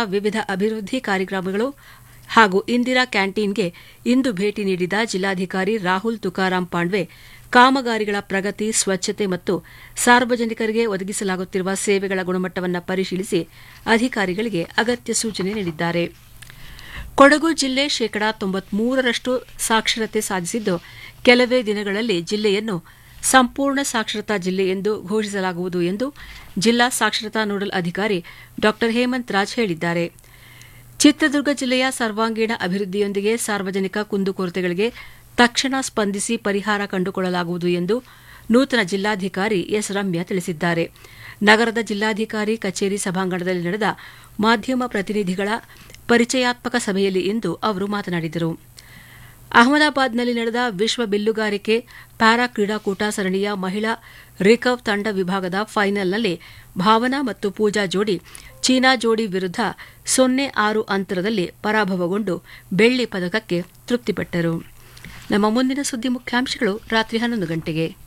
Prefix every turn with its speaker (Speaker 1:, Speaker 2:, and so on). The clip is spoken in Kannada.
Speaker 1: ವಿವಿಧ ಅಭಿವೃದ್ಧಿ ಕಾರ್ಯಕ್ರಮಗಳು ಹಾಗೂ ಇಂದಿರಾ ಕ್ಯಾಂಟೀನ್ಗೆ ಇಂದು ಭೇಟಿ ನೀಡಿದ ಜಿಲ್ಲಾಧಿಕಾರಿ ರಾಹುಲ್ ತುಕಾರಾಂ ಪಾಂಡ್ವೆ ಕಾಮಗಾರಿಗಳ ಪ್ರಗತಿ ಸ್ವಚ್ಛತೆ ಮತ್ತು ಸಾರ್ವಜನಿಕರಿಗೆ ಒದಗಿಸಲಾಗುತ್ತಿರುವ ಸೇವೆಗಳ ಗುಣಮಟ್ಟವನ್ನು ಪರಿಶೀಲಿಸಿ ಅಧಿಕಾರಿಗಳಿಗೆ ಅಗತ್ಯ ಸೂಚನೆ ನೀಡಿದ್ದಾರೆ ಕೊಡಗು ಜಿಲ್ಲೆ ಶೇಕಡಾ ತೊಂಬತ್ಮೂರರಷ್ಟು ಸಾಕ್ಷರತೆ ಸಾಧಿಸಿದ್ದು ಕೆಲವೇ ದಿನಗಳಲ್ಲಿ ಜಿಲ್ಲೆಯನ್ನು ಸಂಪೂರ್ಣ ಸಾಕ್ಷರತಾ ಜಿಲ್ಲೆ ಎಂದು ಘೋಷಿಸಲಾಗುವುದು ಎಂದು ಜಿಲ್ಲಾ ಸಾಕ್ಷರತಾ ನೋಡಲ್ ಅಧಿಕಾರಿ ಡಾ ಹೇಮಂತ್ ರಾಜ್ ಹೇಳಿದ್ದಾರೆ ಚಿತ್ರದುರ್ಗ ಜಿಲ್ಲೆಯ ಸರ್ವಾಂಗೀಣ ಅಭಿವೃದ್ಧಿಯೊಂದಿಗೆ ಸಾರ್ವಜನಿಕ ಕುಂದುಕೊರತೆಗಳಿಗೆ ತಕ್ಷಣ ಸ್ಪಂದಿಸಿ ಪರಿಹಾರ ಕಂಡುಕೊಳ್ಳಲಾಗುವುದು ಎಂದು ನೂತನ ಜಿಲ್ಲಾಧಿಕಾರಿ ಎಸ್ ರಮ್ಯಾ ತಿಳಿಸಿದ್ದಾರೆ ನಗರದ ಜಿಲ್ಲಾಧಿಕಾರಿ ಕಚೇರಿ ಸಭಾಂಗಣದಲ್ಲಿ ನಡೆದ ಮಾಧ್ಯಮ ಪ್ರತಿನಿಧಿಗಳ ಪರಿಚಯಾತ್ಮಕ ಸಭೆಯಲ್ಲಿ ಇಂದು ಅವರು ಮಾತನಾಡಿದರು ಅಹಮದಾಬಾದ್ನಲ್ಲಿ ನಡೆದ ವಿಶ್ವ ಬಿಲ್ಲುಗಾರಿಕೆ ಪ್ಯಾರಾ ಕ್ರೀಡಾಕೂಟ ಸರಣಿಯ ಮಹಿಳಾ ರಿಕರ್ವ್ ತಂಡ ವಿಭಾಗದ ಫೈನಲ್ನಲ್ಲಿ ಭಾವನಾ ಮತ್ತು ಪೂಜಾ ಜೋಡಿ ಚೀನಾ ಜೋಡಿ ವಿರುದ್ಧ ಸೊನ್ನೆ ಆರು ಅಂತರದಲ್ಲಿ ಪರಾಭವಗೊಂಡು ಬೆಳ್ಳಿ ಪದಕಕ್ಕೆ ತೃಪ್ತಿಪಟ್ಟರು ನಮ್ಮ ಮುಂದಿನ ಸುದ್ದಿ ಮುಖ್ಯಾಂಶಗಳು ರಾತ್ರಿ ಹನ್ನೊಂದು ಗಂಟೆಗೆ